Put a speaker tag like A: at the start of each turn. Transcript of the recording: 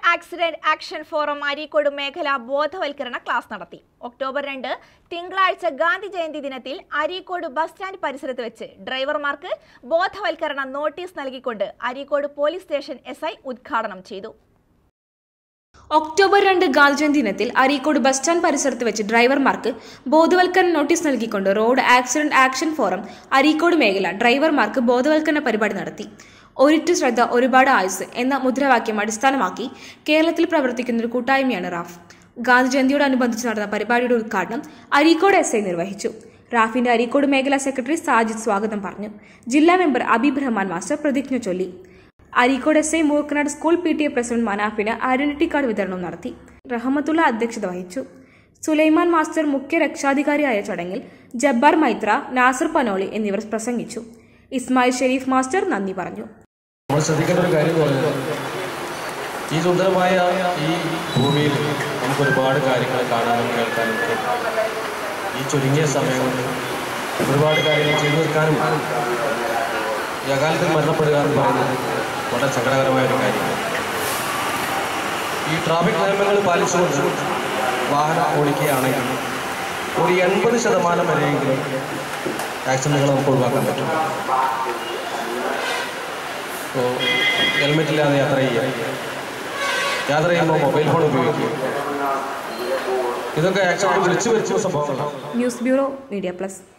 A: accident action forum Areekode മേഖല ബോധവൽക്കരണ class നടത്തി ഒക്ടോബർ രണ്ട് തിങ്കളാഴ്ച ഗാന്ധി ജയന്തി ദിനത്തിൽ അരീക്കോട് ബസ് സ്റ്റാൻഡ് പരിസരത്ത് വെച്ച് ഡ്രൈവർമാർക്ക് ബോധവൽക്കരണ നോട്ടീസ് നൽകിക്കൊണ്ട് അരീക്കോട് പോലീസ് സ്റ്റേഷൻ എസ് ഉദ്ഘാടനം ചെയ്തു
B: ഒക്ടോബർ രണ്ട് ഗാന്ധിജയന്തി ദിനത്തിൽ അരീക്കോട് ബസ് സ്റ്റാൻഡ് പരിസരത്ത് വെച്ച് ഡ്രൈവർമാർക്ക് ബോധവൽക്കരണ നോട്ടീസ് നൽകിക്കൊണ്ട് road accident action forum Areekode മേഖല ഡ്രൈവർമാർക്ക് ബോധവൽക്കരണ പരിപാടി നടത്തി ഒരിറ്റു ശ്രദ്ധ ഒരുപാട് ആയുസ് എന്ന മുദ്രാവാക്യം അടിസ്ഥാനമാക്കി കേരളത്തിൽ പ്രവർത്തിക്കുന്ന ഒരു കൂട്ടായ്മയാണ് റാഫ് ഗാന്ധി ജയന്തിയോടനുബന്ധിച്ച് നടന്ന പരിപാടിയുടെ ഉദ്ഘാടനം അരീക്കോട് എസ് ഐ നിർവഹിച്ചു റാഫിന്റെ അരീക്കോട് മേഖലാ സെക്രട്ടറി സാജിദ് സ്വാഗതം പറഞ്ഞു ജില്ലാ മെമ്പർ അബീബ് റഹ്മാൻ മാസ്റ്റർ പ്രതിജ്ഞ ചൊല്ലി Areekode S I Moorkanad school P T A president മനാഫിന് ഐഡന്റിറ്റി കാർഡ് വിതരണം നടത്തി റഹമത്തുള്ള അധ്യക്ഷത വഹിച്ചു സുലൈമാൻ മാസ്റ്റർ മുഖ്യ രക്ഷാധികാരിയായ ചടങ്ങിൽ ജബ്ബാർ മൈത്ര നാസർ പനോളി എന്നിവർ പ്രസംഗിച്ചു ഇസ്മായിൽ ഷെരീഫ് മാസ്റ്റർ നന്ദി പറഞ്ഞു
C: നമ്മൾ ശ്രദ്ധിക്കേണ്ട ഒരു കാര്യം എന്ന് പറയുന്നത് ഈ സുന്ദരമായ ഈ ഭൂമിയിൽ നമുക്ക് ഒരുപാട് കാര്യങ്ങൾ കാണാനും കേൾക്കാനും ഒക്കെ ഈ ചുരുങ്ങിയ സമയം കൊണ്ട് ഒരുപാട് കാര്യങ്ങൾ ചെയ്തു തീർക്കാനും ഈ അകാലത്തിൽ മരണപ്പെടുക എന്ന് പറയുന്നത് വളരെ സങ്കടകരമായ ഒരു കാര്യമാണ് ഈ ട്രാഫിക് നിയമങ്ങൾ പാലിച്ചുകൊണ്ട് വാഹനം ഓടിക്കുകയാണെങ്കിൽ ഒരു എൺപത് ശതമാനം വരെയെങ്കിലും ആക്സിഡൻറ്റുകൾ നമുക്ക് ഒഴിവാക്കാൻ പറ്റും അപ്പോൾ ഹെൽമെറ്റ് ഇല്ലാതെ യാത്ര ചെയ്യുക യാത്ര ചെയ്യുമ്പോൾ മൊബൈൽ ഫോൺ ഉപയോഗിക്കുക ഇതൊക്കെ ആക്സിഡൻറ്റ് വിളിച്ചു വരുത്തുന്ന സംഭവങ്ങളാണ്
B: ന്യൂസ് ബ്യൂറോ മീഡിയ പ്ലസ്